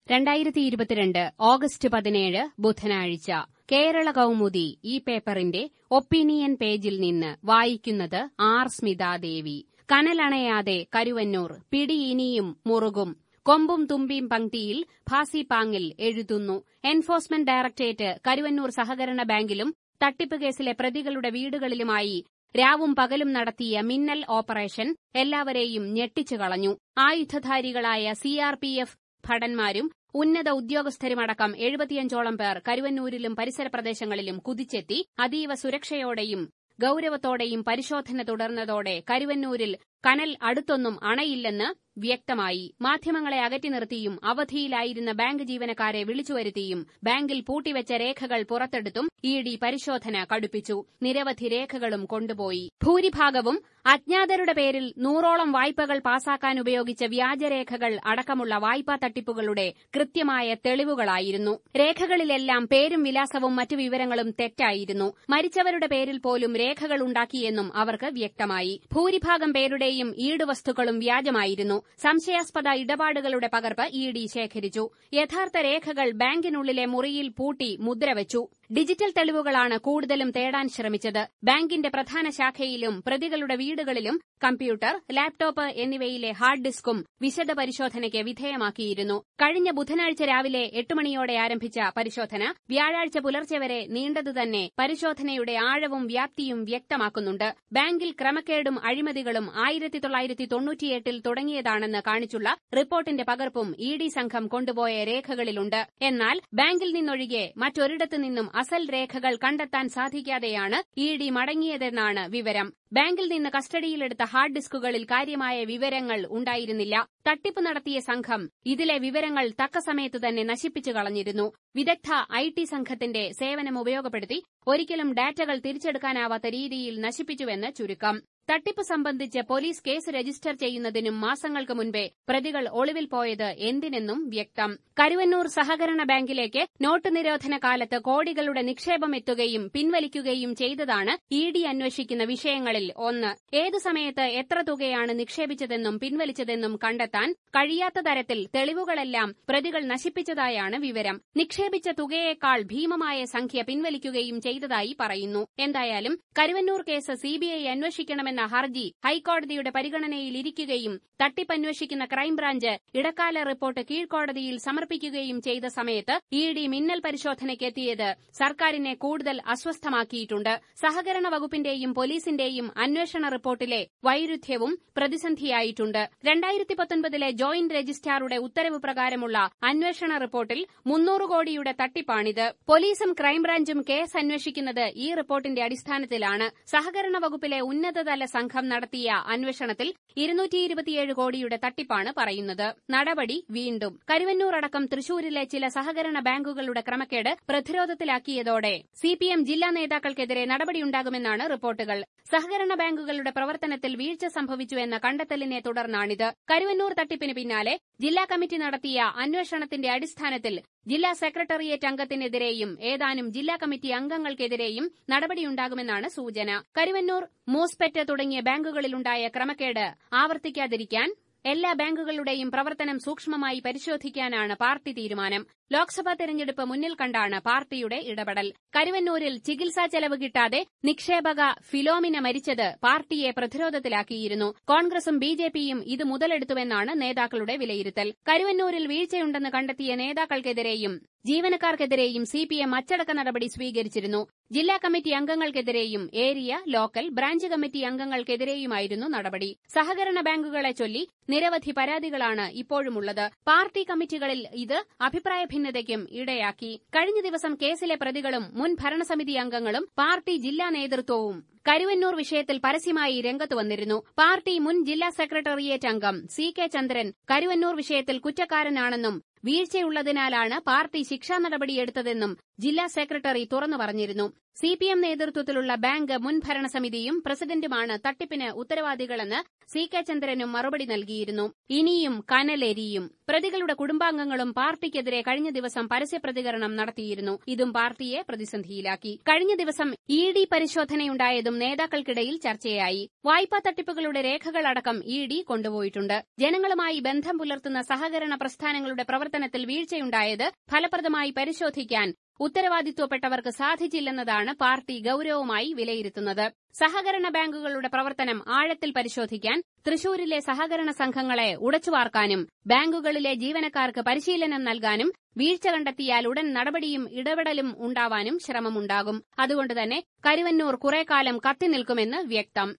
രണ്ടായിരത്തി ഇരുപത്തിരണ്ട് ഓഗസ്റ്റ് പതിനേഴ് ബുധനാഴ്ച കേരള കൗമുദി ഈ പേപ്പറിന്റെ ഒപ്പീനിയൻ പേജിൽ നിന്ന് വായിക്കുന്നത് ആർ സ്മിതാദേവി കനലണയാതെ കരുവന്നൂർ പിടി ഇനിയും മുറുകും കൊമ്പും തുമ്പിയും പങ്ക്തിയിൽ ഭാസിപാങ്ങിൽ എഴുതുന്നു എൻഫോഴ്സ്മെന്റ് ഡയറക്ടറേറ്റ് കരുവന്നൂർ സഹകരണ ബാങ്കിലും തട്ടിപ്പ് കേസിലെ പ്രതികളുടെ വീടുകളിലുമായി രാവും പകലും നടത്തിയ മിന്നൽ ഓപ്പറേഷൻ എല്ലാവരെയും ഞെട്ടിച്ചു കളഞ്ഞു ആയുധധാരികളായ സിആർപിഎഫ് ഭടന്മാരും ഉന്നത ഉദ്യോഗസ്ഥരുമടക്കം എഴുപത്തിയഞ്ചോളം പേർ കരുവന്നൂരിലും പരിസര പ്രദേശങ്ങളിലും കുതിച്ചെത്തി അതീവ സുരക്ഷയോടെയും ഗൌരവത്തോടെയും പരിശോധന തുടർന്നതോടെ കരുവന്നൂരിൽ കനൽ അടുത്തൊന്നും അണയില്ലെന്ന് വ്യക്തമായി മാധ്യമങ്ങളെ അകറ്റി നിർത്തിയും അവധിയിലായിരുന്ന ബാങ്ക് ജീവനക്കാരെ വിളിച്ചുവരുത്തിയും ബാങ്കിൽ പൂട്ടിവെച്ച രേഖകൾ പുറത്തെടുത്തും ഇ ഡി പരിശോധന കടുപ്പിച്ചു നിരവധി രേഖകളും കൊണ്ടുപോയി ഭൂരിഭാഗവും അജ്ഞാതരുടെ പേരിൽ നൂറോളം വായ്പകൾ പാസാക്കാൻ ഉപയോഗിച്ച വ്യാജരേഖകൾ അടക്കമുള്ള വായ്പാ തട്ടിപ്പുകളുടെ കൃത്യമായ തെളിവുകളായിരുന്നു രേഖകളിലെല്ലാം പേരും വിലാസവും മറ്റു വിവരങ്ങളും തെറ്റായിരുന്നു മരിച്ചവരുടെ പേരിൽ പോലും രേഖകൾ ഉണ്ടാക്കിയെന്നും അവർക്ക് വ്യക്തമായി ഭൂരിഭാഗം പേരുടെയും ഈടുവസ്തുക്കളും വ്യാജമായിരുന്നു സംശയാസ്പദ ഇടപാടുകളുടെ പകർപ്പ് ഇ ഡി ശേഖരിച്ചു യഥാർത്ഥ രേഖകൾ ബാങ്കിനുള്ളിലെ മുറിയിൽ പൂട്ടി മുദ്രവച്ചു ഡിജിറ്റൽ തെളിവുകളാണ് കൂടുതലും തേടാൻ ശ്രമിച്ചത് ബാങ്കിന്റെ പ്രധാന ശാഖയിലും പ്രതികളുടെ വീടുകളിലും കമ്പ്യൂട്ടർ ലാപ്ടോപ്പ് എന്നിവയിലെ ഹാർഡ് ഡിസ്കും വിശദ പരിശോധനയ്ക്ക് വിധേയമാക്കിയിരുന്നു കഴിഞ്ഞ ബുധനാഴ്ച രാവിലെ എട്ട് മണിയോടെ ആരംഭിച്ച പരിശോധന വ്യാഴാഴ്ച പുലർച്ചെ വരെ നീണ്ടതുതന്നെ പരിശോധനയുടെ ആഴവും വ്യാപ്തിയും വ്യക്തമാക്കുന്നുണ്ട് ബാങ്കിൽ ക്രമക്കേടും അഴിമതികളും ആയിരത്തി തൊള്ളായിരത്തി തൊണ്ണൂറ്റിയെട്ടിൽ തുടങ്ങിയതാണെന്ന് കാണിച്ചുള്ള റിപ്പോർട്ടിന്റെ പകർപ്പും ഇ ഡി സംഘം കൊണ്ടുപോയ രേഖകളിലുണ്ട് എന്നാൽ ബാങ്കിൽ നിന്നൊഴികെ മറ്റൊരിടത്തു നിന്നും അസൽ രേഖകൾ കണ്ടെത്താൻ സാധിക്കാതെയാണ് ഇ ഡി മടങ്ങിയതെന്നാണ് വിവരം ബാങ്കിൽ നിന്ന് കസ്റ്റഡിയിലെടുത്ത ഹാർഡ് ഡിസ്കുകളിൽ കാര്യമായ വിവരങ്ങൾ ഉണ്ടായിരുന്നില്ല തട്ടിപ്പ് നടത്തിയ സംഘം ഇതിലെ വിവരങ്ങൾ തക്ക സമയത്ത് തന്നെ നശിപ്പിച്ചു കളഞ്ഞിരുന്നു വിദഗ്ധ ഐ ടി സംഘത്തിന്റെ സേവനം ഉപയോഗപ്പെടുത്തി ഒരിക്കലും ഡാറ്റകൾ തിരിച്ചെടുക്കാനാവാത്ത രീതിയിൽ നശിപ്പിച്ചുവെന്ന് ചുരുക്കം തട്ടിപ്പ് സംബന്ധിച്ച് പോലീസ് കേസ് രജിസ്റ്റർ ചെയ്യുന്നതിനും മാസങ്ങൾക്ക് മുൻപേ പ്രതികൾ ഒളിവിൽ പോയത് എന്തിനെന്നും വ്യക്തം കരുവന്നൂർ സഹകരണ ബാങ്കിലേക്ക് നോട്ട് നിരോധന കാലത്ത് കോടികളുടെ നിക്ഷേപം എത്തുകയും പിൻവലിക്കുകയും ചെയ്തതാണ് ഇ ഡി അന്വേഷിക്കുന്ന വിഷയങ്ങളിൽ ഒന്ന് ഏതു സമയത്ത് എത്ര തുകയാണ് നിക്ഷേപിച്ചതെന്നും പിൻവലിച്ചതെന്നും കണ്ടെത്താൻ കഴിയാത്ത തരത്തിൽ തെളിവുകളെല്ലാം പ്രതികൾ നശിപ്പിച്ചതായാണ് വിവരം നിക്ഷേപിച്ച തുകയേക്കാൾ ഭീമമായ സംഖ്യ പിൻവലിക്കുകയും ചെയ്തതായി പറയുന്നു എന്തായാലും കരുവന്നൂർ കേസ് സിബിഐ അന്വേഷിക്കണമെന്ന ഹർജി ഹൈക്കോടതിയുടെ പരിഗണനയിലിരിക്കുകയും തട്ടിപ്പന്വേഷിക്കുന്ന ക്രൈംബ്രാഞ്ച് ഇടക്കാല റിപ്പോർട്ട് കീഴ്ക്കോടതിയിൽ സമർപ്പിക്കുകയും ചെയ്ത സമയത്ത് ഇ ഡി മിന്നൽ പരിശോധനയ്ക്കെത്തിയത് സർക്കാരിനെ കൂടുതൽ അസ്വസ്ഥമാക്കിയിട്ടുണ്ട് സഹകരണ വകുപ്പിന്റെയും പോലീസിന്റെയും അന്വേഷണ റിപ്പോർട്ടിലെ വൈരുദ്ധ്യവും പ്രതിസന്ധിയായിട്ടുണ്ട് രണ്ടായിരത്തി പത്തൊൻപതിലെ ജോയിന്റ് രജിസ്ട്രാറുടെ ഉത്തരവ് പ്രകാരമുള്ള അന്വേഷണ റിപ്പോർട്ടിൽ മുന്നൂറ് കോടിയുടെ തട്ടിപ്പാണിത് പോലീസും ക്രൈംബ്രാഞ്ചും കേസ് അന്വേഷിക്കുന്നത് ഈ റിപ്പോർട്ടിന്റെ അടിസ്ഥാനത്തിലാണ് സഹകരണ വകുപ്പിലെ ഉന്നതതല സംഘം നടത്തിയ അന്വേഷണത്തിൽ ഇരുന്നൂറ്റിയിരുപത്തിയേഴ് കോടിയുടെ തട്ടിപ്പാണ് പറയുന്നത് നടപടി വീണ്ടും കരുവന്നൂർ അടക്കം തൃശൂരിലെ ചില സഹകരണ ബാങ്കുകളുടെ ക്രമക്കേട് പ്രതിരോധത്തിലാക്കിയതോടെ സിപിഎം ജില്ലാ നേതാക്കൾക്കെതിരെ നടപടിയുണ്ടാകുമെന്നാണ് റിപ്പോർട്ടുകൾ സഹകരണ ബാങ്കുകളുടെ പ്രവർത്തനത്തിൽ വീഴ്ച സംഭവിച്ചുവെന്ന കണ്ടെത്തലിനെ തുടർന്നാണിത് കരുവന്നൂർ തട്ടിപ്പിന് പിന്നാലെ ജില്ലാ കമ്മിറ്റി നടത്തിയ അന്വേഷണത്തിന്റെ അടിസ്ഥാനത്തിൽ ജില്ലാ സെക്രട്ടേറിയറ്റ് അംഗത്തിനെതിരെയും ഏതാനും ജില്ലാ കമ്മിറ്റി അംഗങ്ങൾക്കെതിരെയും നടപടിയുണ്ടാകുമെന്നാണ് സൂചന കരുവന്നൂർ മൂസ്പെറ്റ് തുടങ്ങിയ ബാങ്കുകളിലുണ്ടായ ക്രമക്കേട് ആവർത്തിക്കാതിരിക്കാൻ എല്ലാ ബാങ്കുകളുടെയും പ്രവർത്തനം സൂക്ഷ്മമായി പരിശോധിക്കാനാണ് പാർട്ടി തീരുമാനം ലോക്സഭാ തെരഞ്ഞെടുപ്പ് മുന്നിൽ കണ്ടാണ് പാർട്ടിയുടെ ഇടപെടൽ കരുവന്നൂരിൽ ചികിത്സാ ചെലവ് കിട്ടാതെ നിക്ഷേപക ഫിലോമിന മരിച്ചത് പാർട്ടിയെ പ്രതിരോധത്തിലാക്കിയിരുന്നു കോൺഗ്രസും ബി ജെ പിയും ഇത് മുതലെടുത്തുവെന്നാണ് നേതാക്കളുടെ വിലയിരുത്തൽ കരുവന്നൂരിൽ വീഴ്ചയുണ്ടെന്ന് കണ്ടെത്തിയ നേതാക്കൾക്കെതിരെയും ജീവനക്കാർക്കെതിരെയും സിപിഎം അച്ചടക്ക നടപടി സ്വീകരിച്ചിരുന്നു ജില്ലാ കമ്മിറ്റി അംഗങ്ങൾക്കെതിരെയും ഏരിയ ലോക്കൽ ബ്രാഞ്ച് കമ്മിറ്റി അംഗങ്ങൾക്കെതിരെയുമായിരുന്നു നടപടി സഹകരണ ബാങ്കുകളെ ചൊല്ലി നിരവധി പരാതികളാണ് ഇപ്പോഴുമുള്ളത് പാർട്ടി കമ്മിറ്റികളിൽ ഇത് അഭിപ്രായ ഭിന്നതയ്ക്കും ഇടയാക്കി കഴിഞ്ഞ ദിവസം കേസിലെ പ്രതികളും മുൻ ഭരണസമിതി അംഗങ്ങളും പാർട്ടി ജില്ലാ നേതൃത്വവും കരുവന്നൂർ വിഷയത്തിൽ പരസ്യമായി രംഗത്ത് വന്നിരുന്നു പാർട്ടി മുൻ ജില്ലാ സെക്രട്ടേറിയറ്റ് അംഗം സി കെ ചന്ദ്രൻ കരുവന്നൂർ വിഷയത്തിൽ കുറ്റക്കാരനാണെന്നും വീഴ്ചയുള്ളതിനാലാണ് പാർട്ടി ശിക്ഷാ നടപടിയെടുത്തതെന്നും ജില്ലാ സെക്രട്ടറി തുറന്നു പറഞ്ഞിരുന്നു സി പി എം നേതൃത്വത്തിലുള്ള ബാങ്ക് മുൻ ഭരണസമിതിയും പ്രസിഡന്റുമാണ് തട്ടിപ്പിന് ഉത്തരവാദികളെന്ന് സി കെ ചന്ദ്രനും മറുപടി നൽകിയിരുന്നു ഇനിയും കനലെരിയും പ്രതികളുടെ കുടുംബാംഗങ്ങളും പാർട്ടിക്കെതിരെ കഴിഞ്ഞ ദിവസം പരസ്യപ്രതികരണം നടത്തിയിരുന്നു ഇതും പാർട്ടിയെ പ്രതിസന്ധിയിലാക്കി കഴിഞ്ഞ ദിവസം ഇ ഡി പരിശോധനയുണ്ടായതും നേതാക്കൾക്കിടയിൽ ചർച്ചയായി വായ്പാ തട്ടിപ്പുകളുടെ രേഖകളടക്കം ഇ ഡി കൊണ്ടുപോയിട്ടുണ്ട് ജനങ്ങളുമായി ബന്ധം പുലർത്തുന്ന സഹകരണ പ്രസ്ഥാനങ്ങളുടെ പ്രവർത്തനത്തിൽ വീഴ്ചയുണ്ടായത് ഫലപ്രദമായി പരിശോധിക്കാൻ ഉത്തരവാദിത്വപ്പെട്ടവർക്ക് സാധിച്ചില്ലെന്നതാണ് പാർട്ടി ഗൌരവമായി വിലയിരുത്തുന്നത് സഹകരണ ബാങ്കുകളുടെ പ്രവർത്തനം ആഴത്തിൽ പരിശോധിക്കാൻ തൃശൂരിലെ സഹകരണ സംഘങ്ങളെ ഉടച്ചുവാർക്കാനും ബാങ്കുകളിലെ ജീവനക്കാർക്ക് പരിശീലനം നൽകാനും വീഴ്ച കണ്ടെത്തിയാൽ ഉടൻ നടപടിയും ഇടപെടലും ഉണ്ടാവാനും ശ്രമമുണ്ടാകും അതുകൊണ്ടുതന്നെ കരുവന്നൂർ കുറേക്കാലം കത്തിനിൽക്കുമെന്ന് വ്യക്തം